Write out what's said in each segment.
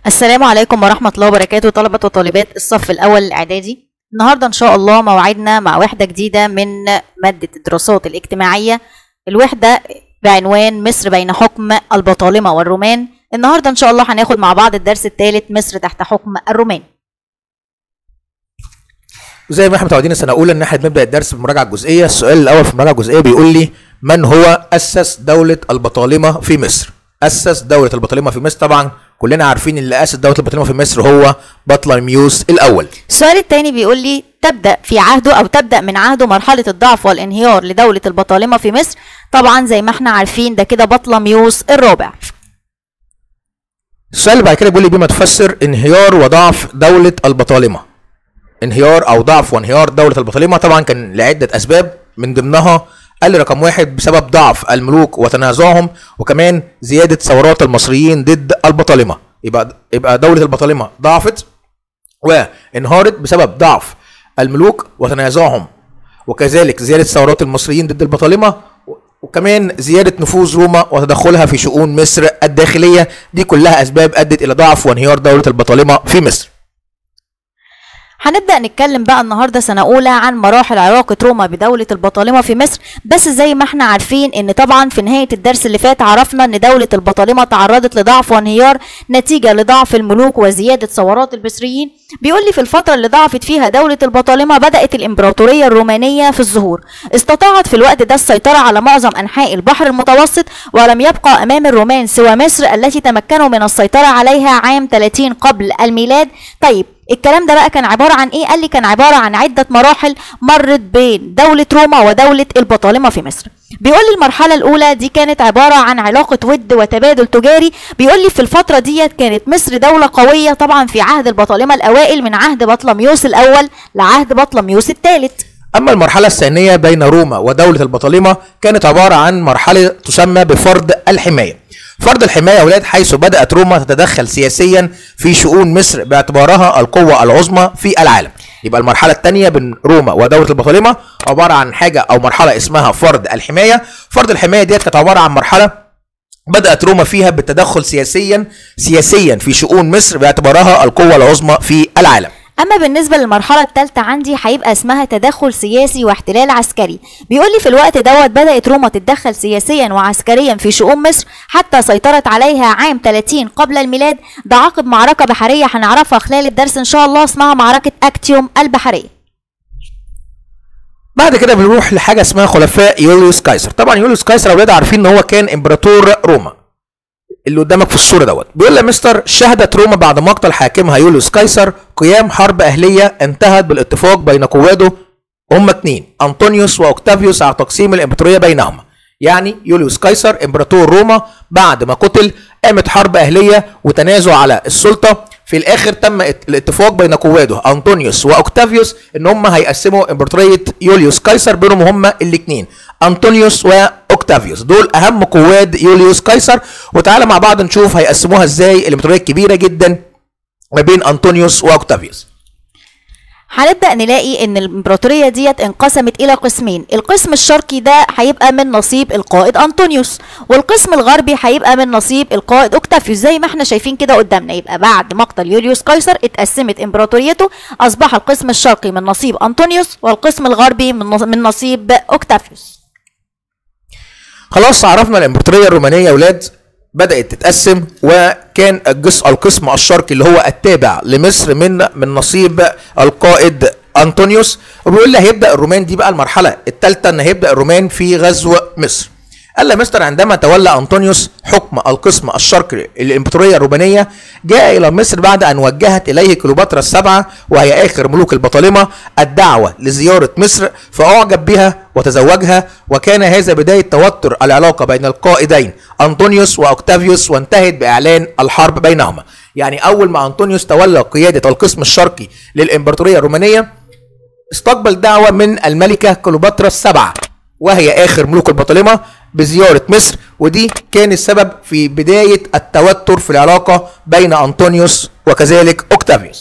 السلام عليكم ورحمة الله وبركاته طلبة وطالبات الصف الأول الإعدادي النهاردة إن شاء الله موعدنا مع وحدة جديدة من مادة الدراسات الاجتماعية الوحدة بعنوان مصر بين حكم البطالمة والرومان النهاردة إن شاء الله هناخد مع بعض الدرس الثالث مصر تحت حكم الرومان زي ما احنا متعودين السنه الاولى ان احنا بنبدا الدرس بالمراجعه الجزئيه السؤال الاول في المراجعه الجزئيه بيقول لي من هو اسس دوله البطالمه في مصر اسس دوله البطالمه في مصر طبعا كلنا عارفين اللي اسس دوله البطالمه في مصر هو بطليميوس الاول السؤال الثاني بيقول لي تبدأ في عهده أو تبدأ من عهده مرحلة الضعف والانهيار لدولة البطالمة في مصر طبعا زي ما احنا عارفين ده كده بطلميوس الرابع السؤال اللي بعد كده بيقول لي بما تفسر انهيار وضعف دوله البطالمه انهيار او ضعف وانهيار دوله البطالمه طبعا كان لعده اسباب من ضمنها قال رقم واحد بسبب ضعف الملوك وتنازعهم وكمان زياده ثورات المصريين ضد البطالمه يبقى يبقى دوله البطالمه ضعفت وانهارت بسبب ضعف الملوك وتنازعهم وكذلك زياده ثورات المصريين ضد البطالمه وكمان زياده نفوذ روما وتدخلها في شؤون مصر الداخليه دي كلها اسباب ادت الى ضعف وانهيار دوله البطالمه في مصر هنبدأ نتكلم بقى النهاردة سنة أولى عن مراحل علاقة روما بدولة البطالمة في مصر بس زي ما احنا عارفين ان طبعا في نهاية الدرس اللي فات عرفنا ان دولة البطالمة تعرضت لضعف وانهيار نتيجة لضعف الملوك وزيادة ثورات المصريين بيقول لي في الفترة اللي ضعفت فيها دولة البطالمة بدأت الإمبراطورية الرومانية في الظهور استطاعت في الوقت ده السيطرة على معظم أنحاء البحر المتوسط ولم يبقى أمام الرومان سوى مصر التي تمكنوا من السيطرة عليها عام 30 قبل الميلاد طيب الكلام ده بقى كان عبارة عن ايه؟ قال لي كان عبارة عن عدة مراحل مرت بين دولة روما ودولة البطالمة في مصر. بيقول لي المرحلة الأولى دي كانت عبارة عن علاقة ود وتبادل تجاري، بيقول لي في الفترة ديت كانت مصر دولة قوية طبعا في عهد البطالمة الأوائل من عهد بطلميوس الأول لعهد بطلميوس الثالث. اما المرحله الثانيه بين روما ودوله البطالمه كانت عباره عن مرحله تسمى بفرض الحمايه فرض الحمايه يا اولاد حيث بدات روما تتدخل سياسيا في شؤون مصر باعتبارها القوه العظمى في العالم يبقى المرحله الثانيه بين روما ودوله البطالمه عباره عن حاجه او مرحله اسمها فرض الحمايه فرض الحمايه ديت كانت عباره عن مرحله بدأت روما فيها بالتدخل سياسيا سياسيا في شؤون مصر باعتبارها القوة العظمى في العالم اما بالنسبه للمرحله الثالثه عندي هيبقى اسمها تدخل سياسي واحتلال عسكري بيقول لي في الوقت دوت بدات روما تتدخل سياسيا وعسكريا في شؤون مصر حتى سيطرت عليها عام 30 قبل الميلاد ده عقب معركه بحريه هنعرفها خلال الدرس ان شاء الله اسمها معركه اكتيوم البحريه بعد كده بنروح لحاجه اسمها خلفاء يوليوس قيصر طبعا يوليوس قيصر اولاد عارفين ان هو كان امبراطور روما اللي قدامك في الصوره دوت بيقول يا مستر شهدت روما بعد مقتل حاكمها يوليوس قيصر قيام حرب اهليه انتهت بالاتفاق بين قواده هما اتنين انطونيوس واوكتافيوس على تقسيم الامبراطوريه بينهما يعني يوليوس قيصر امبراطور روما بعد ما قتل قامت حرب اهليه وتنازع على السلطه في الاخر تم الاتفاق بين قواده انطونيوس واوكتافيوس ان هم هيقسموا امبراطوريه يوليوس قيصر بينهم هم الاثنين انطونيوس واوكتافيوس دول اهم قواد يوليوس قيصر وتعالى مع بعض نشوف هيقسموها ازاي الامبراطوريه الكبيره جدا ما بين انطونيوس واوكتافيوس هنبدا نلاقي ان الامبراطوريه ديت انقسمت الى قسمين القسم الشرقي ده هيبقى من نصيب القائد انطونيوس والقسم الغربي هيبقى من نصيب القائد اوكتافيوس زي ما احنا شايفين كده قدامنا يبقى بعد مقتل يوليوس قيصر اتقسمت امبراطوريته اصبح القسم الشرقي من نصيب انطونيوس والقسم الغربي من من نصيب اوكتافيوس خلاص عرفنا الامبراطوريه الرومانيه يا اولاد بدات تتقسم وكان الجزء القسم الشرقي اللي هو التابع لمصر من من نصيب القائد انطونيوس وبيقول لي هيبدا الرومان دي بقى المرحله الثالثه ان هيبدا الرومان في غزو مصر قال لي مستر عندما تولى انطونيوس حكم القسم الشرقي للامبراطوريه الرومانيه جاء الى مصر بعد ان وجهت اليه كليوباترا السبعه وهي اخر ملوك البطالمه الدعوه لزياره مصر فاعجب بها وتزوجها وكان هذا بدايه توتر العلاقه بين القائدين انطونيوس واوكتافيوس وانتهت باعلان الحرب بينهما يعني اول ما انطونيوس تولى قياده القسم الشرقي للامبراطوريه الرومانيه استقبل دعوه من الملكه كليوباترا السبعه وهي اخر ملوك البطالمه بزيارة مصر ودي كان السبب في بداية التوتر في العلاقة بين أنطونيوس وكذلك أوكتافيوس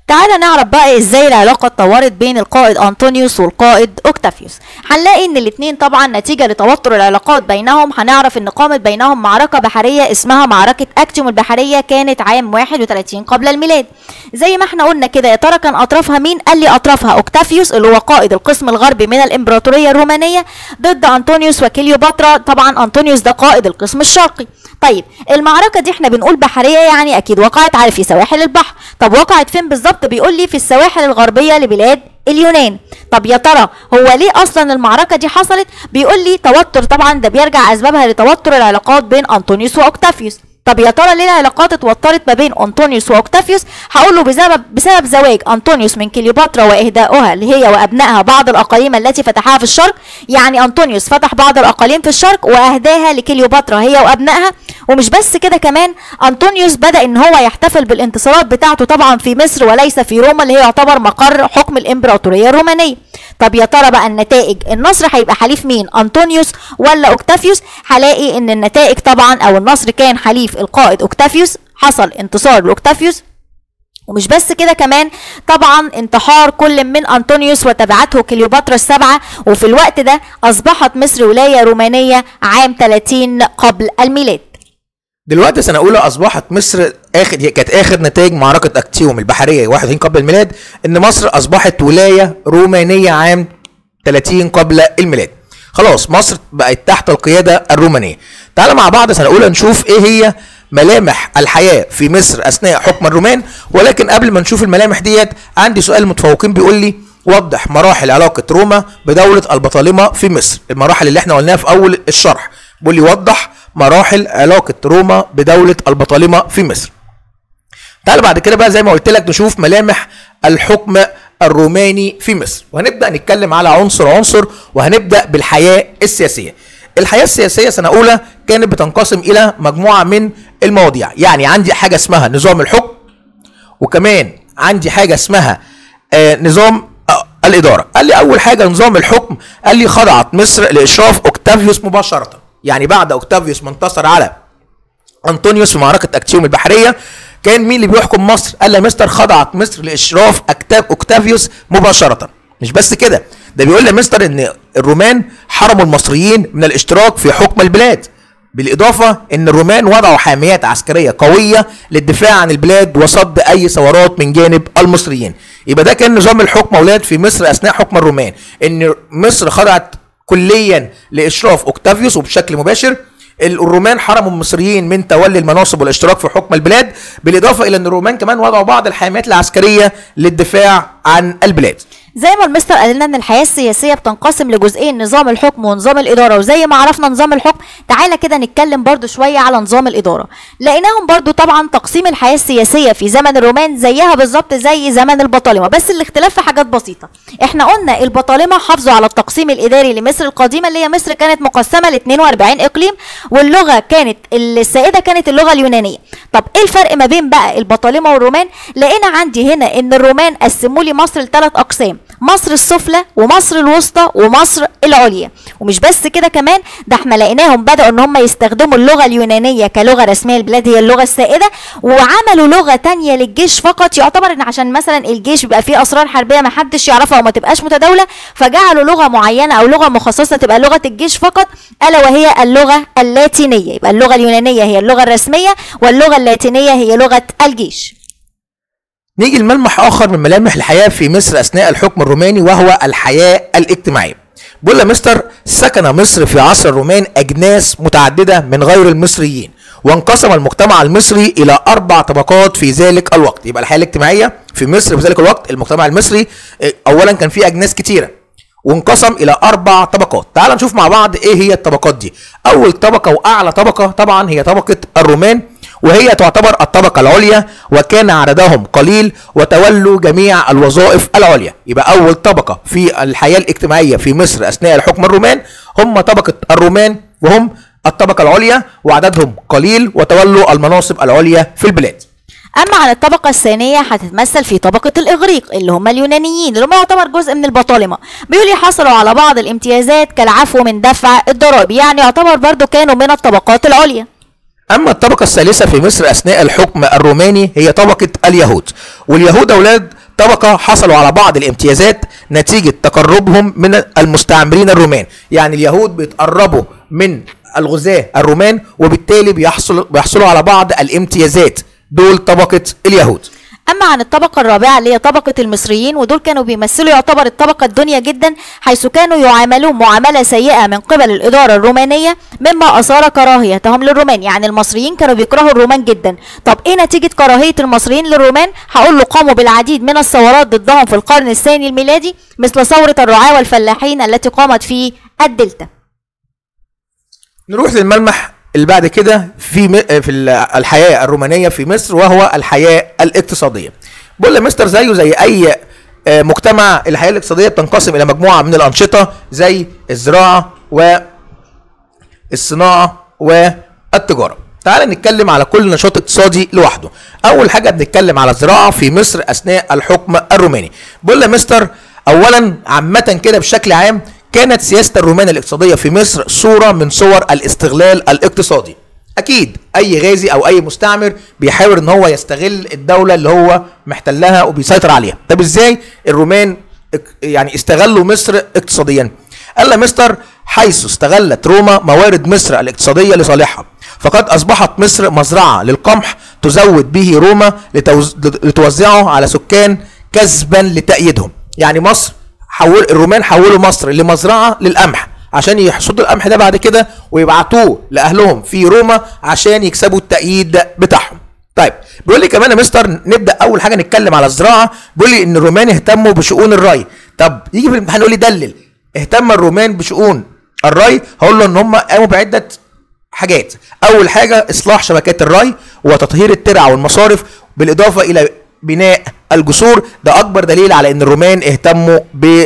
تعالى نعرف بقى ازاي العلاقة اتطورت بين القائد انطونيوس والقائد اوكتافيوس هنلاقي ان الاتنين طبعا نتيجة لتوتر العلاقات بينهم هنعرف ان قامت بينهم معركة بحرية اسمها معركة اكتيوم البحرية كانت عام 31 قبل الميلاد زي ما احنا قلنا كده يا ترى كان اطرافها مين قال لي اطرافها اوكتافيوس اللي هو قائد القسم الغربي من الامبراطورية الرومانية ضد انطونيوس وكليوباترا طبعا انطونيوس ده قائد القسم الشرقي طيب المعركة دي احنا بنقول بحرية يعني اكيد وقعت على في سواحل البحر طب وقعت فين بالظبط بيقول لي في السواحل الغربية لبلاد اليونان طب يا ترى هو ليه اصلا المعركه دي حصلت بيقول لي توتر طبعا ده بيرجع اسبابها لتوتر العلاقات بين انطونيوس واوكتافيوس طب يا ترى ليه العلاقات اتوترت ما بين انطونيوس واوكتافيوس هقول له بسبب بسبب زواج انطونيوس من كليوباترا واهدائها هي وابنائها بعض الاقاليم التي فتحها في الشرق يعني انطونيوس فتح بعض الاقاليم في الشرق واهداها لكليوباترا هي وابنائها ومش بس كده كمان انطونيوس بدا ان هو يحتفل بالانتصارات بتاعته طبعا في مصر وليس في روما اللي هي يعتبر مقر حكم الامبراطوريه الرومانيه طب يا ترى بقى النتائج النصر هيبقى حليف مين انطونيوس ولا اوكتافيوس هلاقي ان النتائج طبعا او النصر كان حليف القائد اوكتافيوس حصل انتصار لاوكتافيوس ومش بس كده كمان طبعا انتحار كل من انطونيوس وتبعته كليوباترا السبعه وفي الوقت ده اصبحت مصر ولايه رومانيه عام 30 قبل الميلاد دلوقتي سنه اولى اصبحت مصر اخر هي كانت اخر نتائج معركه اكتيوم البحريه 31 قبل الميلاد ان مصر اصبحت ولايه رومانيه عام 30 قبل الميلاد خلاص مصر بقت تحت القياده الرومانيه تعالى مع بعض سنه اولى نشوف ايه هي ملامح الحياه في مصر اثناء حكم الرومان ولكن قبل ما نشوف الملامح ديت عندي سؤال متفوقين بيقول لي وضح مراحل علاقه روما بدوله البطالمه في مصر المراحل اللي احنا قلناها في اول الشرح بيقول لي وضح مراحل علاقه روما بدوله البطالمه في مصر تعال بعد كده بقى زي ما قلت لك نشوف ملامح الحكم الروماني في مصر وهنبدا نتكلم على عنصر عنصر وهنبدا بالحياه السياسيه الحياه السياسيه سنه اولى كانت بتنقسم الى مجموعه من المواضيع يعني عندي حاجه اسمها نظام الحكم وكمان عندي حاجه اسمها آه نظام آه الاداره قال لي اول حاجه نظام الحكم قال لي خضعت مصر لاشراف اوكتافيوس مباشره يعني بعد اوكتافيوس ما انتصر على انطونيوس في معركه اكتيوم البحريه كان مين اللي بيحكم مصر؟ قال لي مستر خضعت مصر لاشراف أكتاف اوكتافيوس مباشره مش بس كده ده بيقول لي مستر ان الرومان حرموا المصريين من الاشتراك في حكم البلاد بالاضافه ان الرومان وضعوا حاميات عسكريه قويه للدفاع عن البلاد وصد اي ثورات من جانب المصريين يبقى ده كان نظام الحكم اولاد في مصر اثناء حكم الرومان ان مصر خضعت كليا لاشراف اوكتافيوس وبشكل مباشر الرومان حرموا المصريين من تولي المناصب والاشتراك في حكم البلاد بالاضافه الى ان الرومان كمان وضعوا بعض الحاميات العسكريه للدفاع عن البلاد زي ما المستر قال لنا ان الحياه السياسيه بتنقسم لجزئين نظام الحكم ونظام الاداره وزي ما عرفنا نظام الحكم تعالى كده نتكلم برضو شويه على نظام الاداره لقيناهم برضو طبعا تقسيم الحياه السياسيه في زمن الرومان زيها بالظبط زي زمن البطالمه بس الاختلاف في حاجات بسيطه احنا قلنا البطالمه حافظوا على التقسيم الاداري لمصر القديمه اللي هي مصر كانت مقسمه ل 42 اقليم واللغه كانت السائده كانت اللغه اليونانيه طب ايه الفرق ما بين بقى البطالمه والرومان لقينا عندي هنا ان الرومان قسموا لي مصر لثلاث اقسام مصر السفلى ومصر الوسطى ومصر العليا ومش بس كده كمان ده احنا لقيناهم بدأوا ان هم يستخدموا اللغة اليونانية كلغة رسمية البلاد هي اللغة السائدة وعملوا لغة تانية للجيش فقط يعتبر ان عشان مثلا الجيش بيبقى فيه اسرار حربية ما حدش يعرفها وما تبقاش متداولة فجعلوا لغة معينة او لغة مخصصة تبقى لغة الجيش فقط الا وهي اللغة اللاتينية يبقى اللغة اليونانية هي اللغة الرسمية واللغة اللاتينية هي لغة الجيش نيجي لملمح اخر من ملامح الحياه في مصر اثناء الحكم الروماني وهو الحياه الاجتماعيه بيقول يا مستر سكن مصر في عصر الرومان اجناس متعدده من غير المصريين وانقسم المجتمع المصري الى اربع طبقات في ذلك الوقت يبقى الحياه الاجتماعيه في مصر في ذلك الوقت المجتمع المصري اولا كان فيه اجناس كتيره وانقسم الى اربع طبقات تعال نشوف مع بعض ايه هي الطبقات دي اول طبقه واعلى طبقه طبعا هي طبقه الرومان وهي تعتبر الطبقة العليا وكان عددهم قليل وتولوا جميع الوظائف العليا يبقى أول طبقة في الحياة الاجتماعية في مصر أثناء الحكم الرومان هم طبقة الرومان وهم الطبقة العليا وعددهم قليل وتولوا المناصب العليا في البلاد اما عن الطبقه الثانيه هتتمثل في طبقه الاغريق اللي هم اليونانيين اللي هم يعتبر جزء من البطالمه بيقول يحصلوا على بعض الامتيازات كالعفو من دفع الضرائب يعني يعتبر برضو كانوا من الطبقات العليا أما الطبقة الثالثة في مصر أثناء الحكم الروماني هي طبقة اليهود واليهود أولاد طبقة حصلوا على بعض الامتيازات نتيجة تقربهم من المستعمرين الرومان يعني اليهود بيتقربوا من الغزاة الرومان وبالتالي بيحصل بيحصلوا على بعض الامتيازات دول طبقة اليهود اما عن الطبقه الرابعه اللي هي طبقه المصريين ودول كانوا بيمثلوا يعتبر الطبقه الدنيا جدا حيث كانوا يعاملون معامله سيئه من قبل الاداره الرومانيه مما اثار كراهيتهم للرومان يعني المصريين كانوا بيكرهوا الرومان جدا طب ايه نتيجه كراهيه المصريين للرومان هقول له قاموا بالعديد من الثورات ضدهم في القرن الثاني الميلادي مثل ثوره الرعاة والفلاحين التي قامت في الدلتا نروح للملمح اللي بعد كده في م... في ال- الحياه الرومانيه في مصر وهو الحياه الاقتصاديه. بقول يا مستر زيه زي اي آه، مجتمع الحياه الاقتصاديه بتنقسم الى مجموعه من الانشطه زي الزراعه والصناعه والتجاره. تعال نتكلم على كل نشاط اقتصادي لوحده. اول حاجه بنتكلم على الزراعه في مصر اثناء الحكم الروماني. بقول يا مستر اولا عامه كده بشكل عام كانت سياسة الرومان الاقتصادية في مصر صورة من صور الاستغلال الاقتصادي أكيد أي غازي أو أي مستعمر بيحاول إن هو يستغل الدولة اللي هو محتلها وبيسيطر عليها طب إزاي الرومان اك- يعني استغلوا مصر اقتصاديا قال يا مستر حيث استغلت روما موارد مصر الاقتصادية لصالحها فقد أصبحت مصر مزرعة للقمح تزود به روما لتوز... لتوزعه على سكان كسبا لتأييدهم يعني مصر حول الرومان حولوا مصر لمزرعه للقمح عشان يحصدوا القمح ده بعد كده ويبعتوه لاهلهم في روما عشان يكسبوا التأييد بتاعهم. طيب بيقول لي كمان يا مستر نبدا اول حاجه نتكلم على الزراعه بيقول لي ان الرومان اهتموا بشؤون الري. طب يجي في الامتحان يقول لي دلل اهتم الرومان بشؤون الري هقول له ان هم قاموا بعده حاجات اول حاجه اصلاح شبكات الري وتطهير الترع والمصارف بالاضافه الى بناء الجسور ده اكبر دليل على ان الرومان اهتموا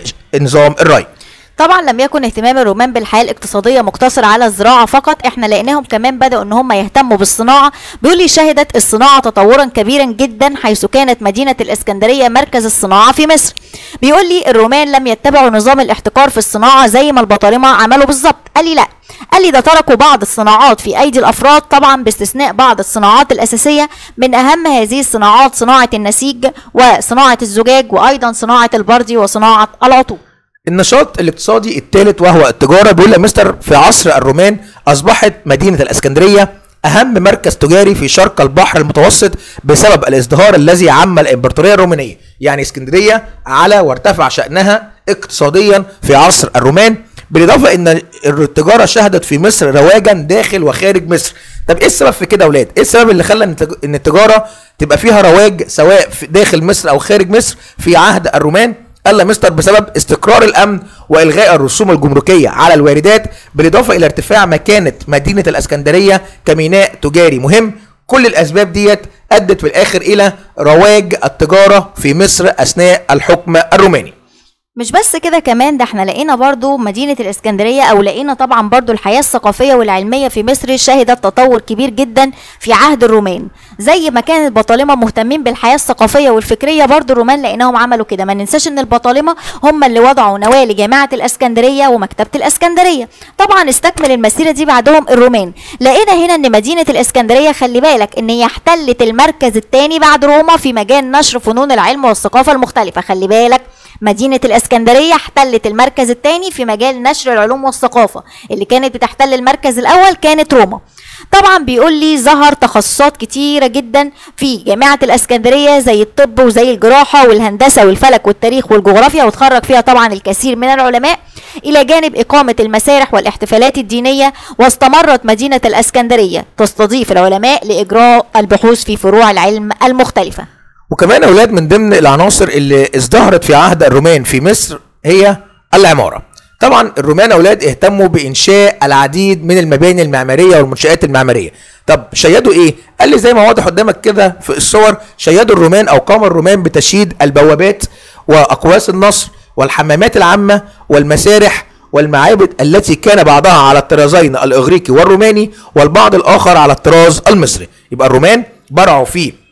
بنظام الري طبعا لم يكن اهتمام الرومان بالحياه الاقتصاديه مقتصر على الزراعه فقط احنا لقيناهم كمان بداوا ان هم يهتموا بالصناعه بيقول لي شهدت الصناعه تطورا كبيرا جدا حيث كانت مدينه الاسكندريه مركز الصناعه في مصر بيقول لي الرومان لم يتبعوا نظام الاحتكار في الصناعه زي ما البطالمه عملوا بالظبط قال لي لا قال لي ده تركوا بعض الصناعات في ايدي الافراد طبعا باستثناء بعض الصناعات الاساسيه من اهم هذه الصناعات صناعه النسيج وصناعه الزجاج وايضا صناعه البردي وصناعه العطور النشاط الاقتصادي الثالث وهو التجاره بيقول يا مستر في عصر الرومان اصبحت مدينه الاسكندريه اهم مركز تجاري في شرق البحر المتوسط بسبب الازدهار الذي عم الامبراطوريه الرومانيه يعني اسكندريه على وارتفع شانها اقتصاديا في عصر الرومان بالاضافه ان التجاره شهدت في مصر رواجا داخل وخارج مصر طب ايه السبب في كده يا اولاد ايه السبب اللي خلى ان التج- ان التجاره تبقى فيها رواج سواء في داخل مصر او خارج مصر في عهد الرومان قال يا مستر بسبب استقرار الامن والغاء الرسوم الجمركيه على الواردات بالاضافه الى ارتفاع مكانه مدينه الاسكندريه كميناء تجاري مهم كل الاسباب ديت ادت في الاخر الى رواج التجاره في مصر اثناء الحكم الروماني مش بس كده كمان ده احنا لقينا برضو مدينة الاسكندرية او لقينا طبعا برضو الحياة الثقافية والعلمية في مصر شهدت تطور كبير جدا في عهد الرومان زي ما كان البطالمة مهتمين بالحياة الثقافية والفكرية برضو الرومان لقيناهم عملوا كده ما ننساش ان البطالمة هم اللي وضعوا نواة لجامعة الاسكندرية ومكتبة الاسكندرية طبعا استكمل المسيرة دي بعدهم الرومان لقينا هنا ان مدينة الاسكندرية خلي بالك ان هي احتلت المركز الثاني بعد روما في مجال نشر فنون العلم والثقافة المختلفة خلي بالك مدينة الإسكندرية احتلت المركز الثاني في مجال نشر العلوم والثقافة اللي كانت بتحتل المركز الأول كانت روما طبعا بيقول لي ظهر تخصصات كتيرة جدا في جامعة الإسكندرية زي الطب وزي الجراحة والهندسة والفلك والتاريخ والجغرافيا وتخرج فيها طبعا الكثير من العلماء إلى جانب إقامة المسارح والاحتفالات الدينية واستمرت مدينة الإسكندرية تستضيف العلماء لإجراء البحوث في فروع العلم المختلفة وكمان يا اولاد من ضمن العناصر اللي ازدهرت في عهد الرومان في مصر هي العماره طبعا الرومان اولاد اهتموا بانشاء العديد من المباني المعماريه والمنشات المعماريه طب شيدوا ايه قال لي زي ما واضح قدامك كده في الصور شيدوا الرومان او قام الرومان بتشييد البوابات واقواس النصر والحمامات العامه والمسارح والمعابد التي كان بعضها على الطرازين الاغريقي والروماني والبعض الاخر على الطراز المصري يبقى الرومان برعوا فيه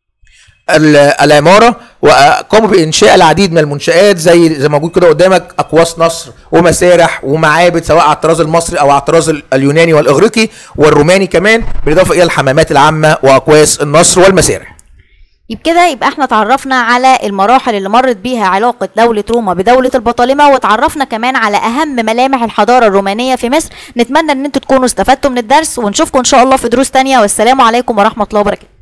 ال- العماره وقاموا بانشاء العديد من المنشات زي زي ما موجود كده قدامك اقواس نصر ومسارح ومعابد سواء على الطراز المصري او على الطراز ال- اليوناني والاغريقي والروماني كمان بالاضافه الى الحمامات العامه واقواس النصر والمسارح بكده يبقى احنا تعرفنا على المراحل اللي مرت بيها علاقة دولة روما بدولة البطالمة وتعرفنا كمان على أهم ملامح الحضارة الرومانية في مصر نتمنى ان انتوا تكونوا استفدتوا من الدرس ونشوفكم ان شاء الله في دروس تانية والسلام عليكم ورحمة الله وبركاته